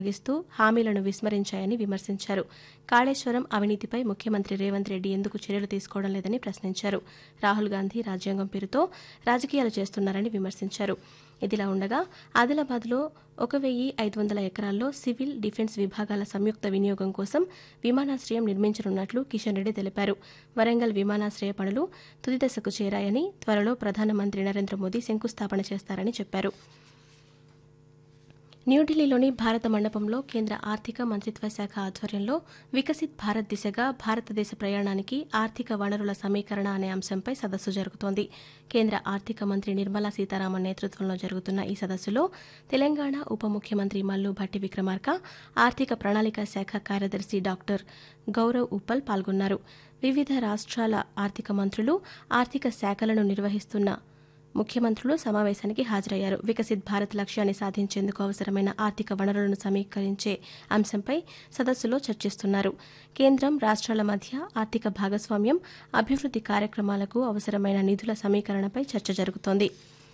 కొనసాగిస్తూ హామీలను విస్మరించాయని విమర్శించారు కాళేశ్వరం అవినీతిపై ముఖ్యమంత్రి రేవంత్ రెడ్డి ఎందుకు చర్యలు తీసుకోవడం లేదని ప్రశ్నించారు రాహుల్ గాంధీ రాజ్యాంగం పేరుతో రాజకీయాలు చేస్తున్నారని విమర్శించారు ఇదిలా ఉండగా ఆదిలాబాద్లో ఒక వెయ్యి ఐదు వందల ఎకరాల్లో సివిల్ డిఫెన్స్ విభాగాల సంయుక్త వినియోగం కోసం విమానాశ్రయం నిర్మించనున్నట్లు కిషన్ రెడ్డి తెలిపారు వరంగల్ విమానాశ్రయ పనులు తుది దశకు చేరాయని త్వరలో ప్రధానమంత్రి నరేంద్ర మోదీ శంకుస్థాపన చేస్తారని చెప్పారు న్యూఢిల్లీలోని భారత మండపంలో కేంద్ర ఆర్థిక మంత్రిత్వ శాఖ ఆధ్వర్యంలో వికసిత్ భారత్ దిశగా భారతదేశ ప్రయాణానికి ఆర్థిక వనరుల సమీకరణ అనే అంశంపై సదస్సు జరుగుతోంది కేంద్ర ఆర్థిక మంత్రి నిర్మలా సీతారామన్ నేతృత్వంలో జరుగుతున్న ఈ సదస్సులో తెలంగాణ ఉప ముఖ్యమంత్రి మల్లు భట్టి విక్రమార్క ఆర్థిక ప్రణాళిక శాఖ కార్యదర్శి డాక్టర్ గౌరవ్ ఉప్పల్ పాల్గొన్నారు వివిధ రాష్ట్రాల ఆర్థిక మంత్రులు ఆర్థిక శాఖలను నిర్వహిస్తున్న ముఖ్యమంత్రులు సమావేశానికి హాజరయ్యారు వికసిత్ భారత్ లక్ష్యాన్ని సాధించేందుకు అవసరమైన ఆర్థిక వనరులను సమీకరించే అంశంపై సదస్సులో చర్చిస్తున్నారు కేంద్రం రాష్ట్రాల మధ్య ఆర్థిక భాగస్వామ్యం అభివృద్ది కార్యక్రమాలకు అవసరమైన నిధుల సమీకరణపై చర్చ జరుగుతోంది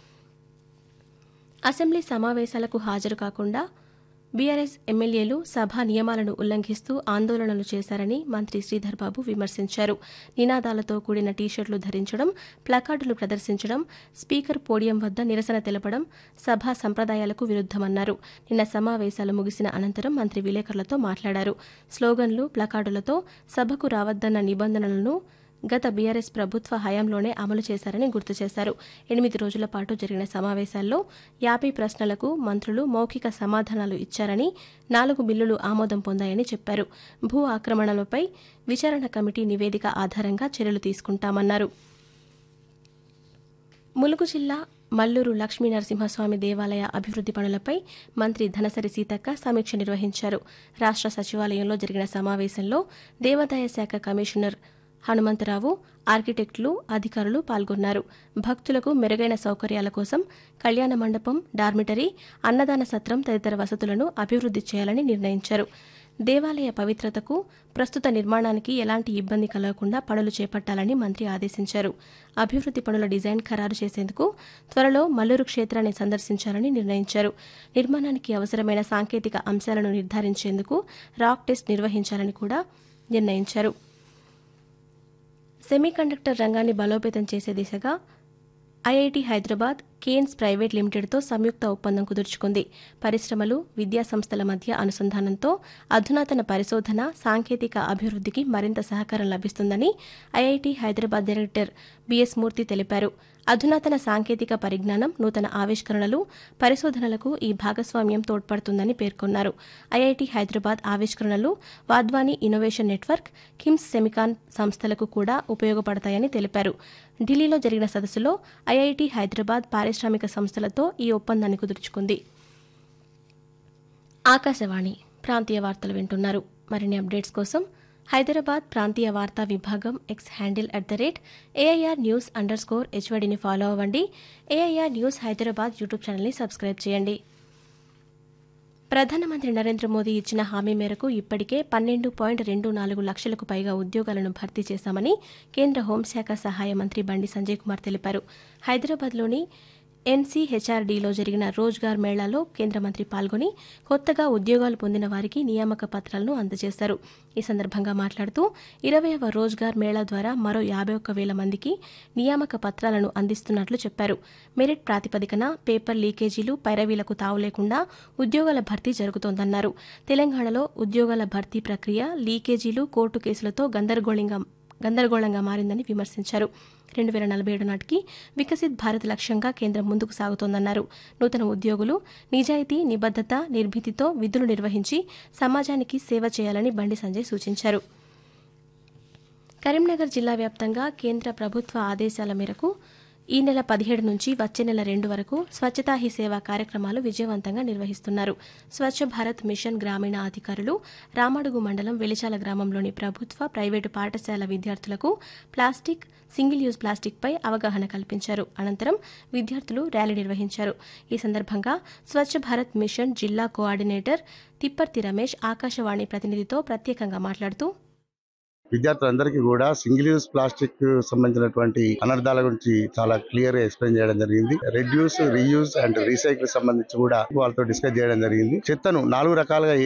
అసెంబ్లీ సమావేశాలకు హాజరు కాకుండా బీఆర్ఎస్ ఎమ్మెల్యేలు సభా నియమాలను ఉల్లంఘిస్తూ ఆందోళనలు చేశారని మంత్రి శ్రీధర్ బాబు విమర్శించారు నినాదాలతో కూడిన టీషర్ట్లు ధరించడం ప్లకార్డులు ప్రదర్శించడం స్పీకర్ పోడియం వద్ద నిరసన తెలపడం సభా సంప్రదాయాలకు విరుద్దమన్నారు నిన్న సమావేశాలు ముగిసిన అనంతరం మంత్రి విలేకరులతో మాట్లాడారు స్లోగన్లు ప్లకార్డులతో సభకు రావద్దన్న నిబంధనలను గత బీఆర్ఎస్ ప్రభుత్వ హయాంలోనే అమలు చేశారని గుర్తు చేశారు ఎనిమిది రోజుల పాటు జరిగిన సమావేశాల్లో యాభై ప్రశ్నలకు మంత్రులు మౌఖిక సమాధానాలు ఇచ్చారని నాలుగు బిల్లులు ఆమోదం పొందాయని చెప్పారు భూ ఆక్రమణలపై విచారణ కమిటీ నివేదిక ఆధారంగా చర్యలు తీసుకుంటామన్నారు ములుగు జిల్లా మల్లూరు లక్ష్మీ నరసింహస్వామి దేవాలయ అభివృద్ది పనులపై మంత్రి ధనసరి సీతక్క సమీక్ష నిర్వహించారు రాష్ట్ర సచివాలయంలో జరిగిన సమావేశంలో దేవాదాయ శాఖ కమిషనర్ హనుమంతరావు ఆర్కిటెక్టులు అధికారులు పాల్గొన్నారు భక్తులకు మెరుగైన సౌకర్యాల కోసం కళ్యాణ మండపం డార్మిటరీ అన్నదాన సత్రం తదితర వసతులను అభివృద్ది చేయాలని నిర్ణయించారు దేవాలయ పవిత్రతకు ప్రస్తుత నిర్మాణానికి ఎలాంటి ఇబ్బంది కలగకుండా పనులు చేపట్టాలని మంత్రి ఆదేశించారు అభివృద్ది పనుల డిజైన్ ఖరారు చేసేందుకు త్వరలో మల్లూరు క్షేత్రాన్ని సందర్శించాలని నిర్ణయించారు నిర్మాణానికి అవసరమైన సాంకేతిక అంశాలను నిర్ధారించేందుకు రాక్ టెస్ట్ నిర్వహించాలని కూడా నిర్ణయించారు సెమీకండక్టర్ రంగాన్ని బలోపేతం చేసే దిశగా ఐఐటి హైదరాబాద్ కేన్స్ ప్రైవేట్ లిమిటెడ్తో సంయుక్త ఒప్పందం కుదుర్చుకుంది పరిశ్రమలు విద్యా సంస్థల మధ్య అనుసంధానంతో అధునాతన పరిశోధన సాంకేతిక అభివృద్ధికి మరింత సహకారం లభిస్తుందని IIT Hyderabad director BS Murthy తెలిపారు అధునాతన సాంకేతిక పరిజ్ఞానం నూతన ఆవిష్కరణలు పరిశోధనలకు ఈ భాగస్వామ్యం తోడ్పడుతుందని పేర్కొన్నారు ఐఐటి హైదరాబాద్ ఆవిష్కరణలు Wadhwani innovation network KIMS semicon సంస్థలకు కూడా ఉపయోగపడతాయని తెలిపారు ఢిల్లీలో జరిగిన సదస్సులో ఐఐటి హైదరాబాద్ పారిశ్రామిక సంస్థలతో ఈ ఒప్పందాన్ని కుదుర్చుకుంది ఆకాశవాణి ప్రాంతీయ వార్తలు వింటున్నారు మరిన్ని అప్డేట్స్ కోసం హైదరాబాద్ ప్రాంతీయ వార్తా విభాగం X handle at the rate AIR news underscore స్కోర్ హెచ్వడిని ఫాలో అవ్వండి ఏఐఆర్ న్యూస్ హైదరాబాద్ యూట్యూబ్ ఛానల్ని సబ్స్క్రైబ్ చేయండి ప్రధానమంత్రి నరేంద్ర మోదీ ఇచ్చిన హామీ మేరకు ఇప్పటికే పన్నెండు పాయింట్ రెండు నాలుగు లక్షలకు పైగా ఉద్యోగాలను భర్తీ చేశామని కేంద్ర హోంశాఖ సహాయ మంత్రి బండి సంజయ్ కుమార్ తెలిపారు హైదరాబాద్లోని ఎన్సీహెచ్ఆర్డీలో జరిగిన రోజ్గార్ మేళాలో కేంద్ర మంత్రి పాల్గొని కొత్తగా ఉద్యోగాలు పొందిన వారికి నియామక పత్రాలను అందజేశారు ఈ సందర్భంగా మాట్లాడుతూ ఇరవైవ రోజ్గార్ మేళా ద్వారా మరో యాభై ఒక్క వేల మందికి నియామక పత్రాలను అందిస్తున్నట్లు చెప్పారు మెరిట్ ప్రాతిపదికన పేపర్ లీకేజీలు పైరవీలకు తావు లేకుండా ఉద్యోగాల భర్తీ జరుగుతోందన్నారు తెలంగాణలో ఉద్యోగాల భర్తీ ప్రక్రియ లీకేజీలు కోర్టు కేసులతో గందరగోళంగా గందరగోళంగా మారిందని విమర్శించారు రెండు వేల నలభై ఏడు నాటికి వికసిత్ భారత్ లక్ష్యంగా కేంద్రం ముందుకు సాగుతోందన్నారు నూతన ఉద్యోగులు నిజాయితీ నిబద్దత నిర్భీతితో విధులు నిర్వహించి సమాజానికి సేవ చేయాలని బండి సంజయ్ సూచించారు కరీంనగర్ జిల్లా వ్యాప్తంగా కేంద్ర ప్రభుత్వ ఆదేశాల మేరకు ఈ నెల పదిహేడు నుంచి వచ్చే నెల రెండు వరకు స్వచ్ఛతా హీ సేవా కార్యక్రమాలు విజయవంతంగా నిర్వహిస్తున్నారు స్వచ్ఛ భారత్ మిషన్ గ్రామీణ అధికారులు రామడుగు మండలం వెలిచాల గ్రామంలోని ప్రభుత్వ ప్రైవేటు పాఠశాల విద్యార్థులకు ప్లాస్టిక్ సింగిల్ యూజ్ ప్లాస్టిక్పై అవగాహన కల్పించారు అనంతరం విద్యార్థులు ర్యాలీ నిర్వహించారు ఈ సందర్భంగా స్వచ్ఛ భారత్ మిషన్ జిల్లా కోఆర్డినేటర్ తిప్పర్తి రమేష్ ఆకాశవాణి ప్రతినిధితో ప్రత్యేకంగా మాట్లాడుతూ విద్యార్థులందరికీ కూడా సింగిల్ యూజ్ ప్లాస్టిక్ సంబంధించినటువంటి అనర్థాల గురించి చాలా క్లియర్ గా ఎక్స్ప్లెయిన్ చేయడం జరిగింది రెడ్యూస్ రీయూజ్ అండ్ రీసైకిల్ సంబంధించి కూడా వాళ్ళతో డిస్కస్ చేయడం జరిగింది చెత్తను నాలుగు రకాలుగా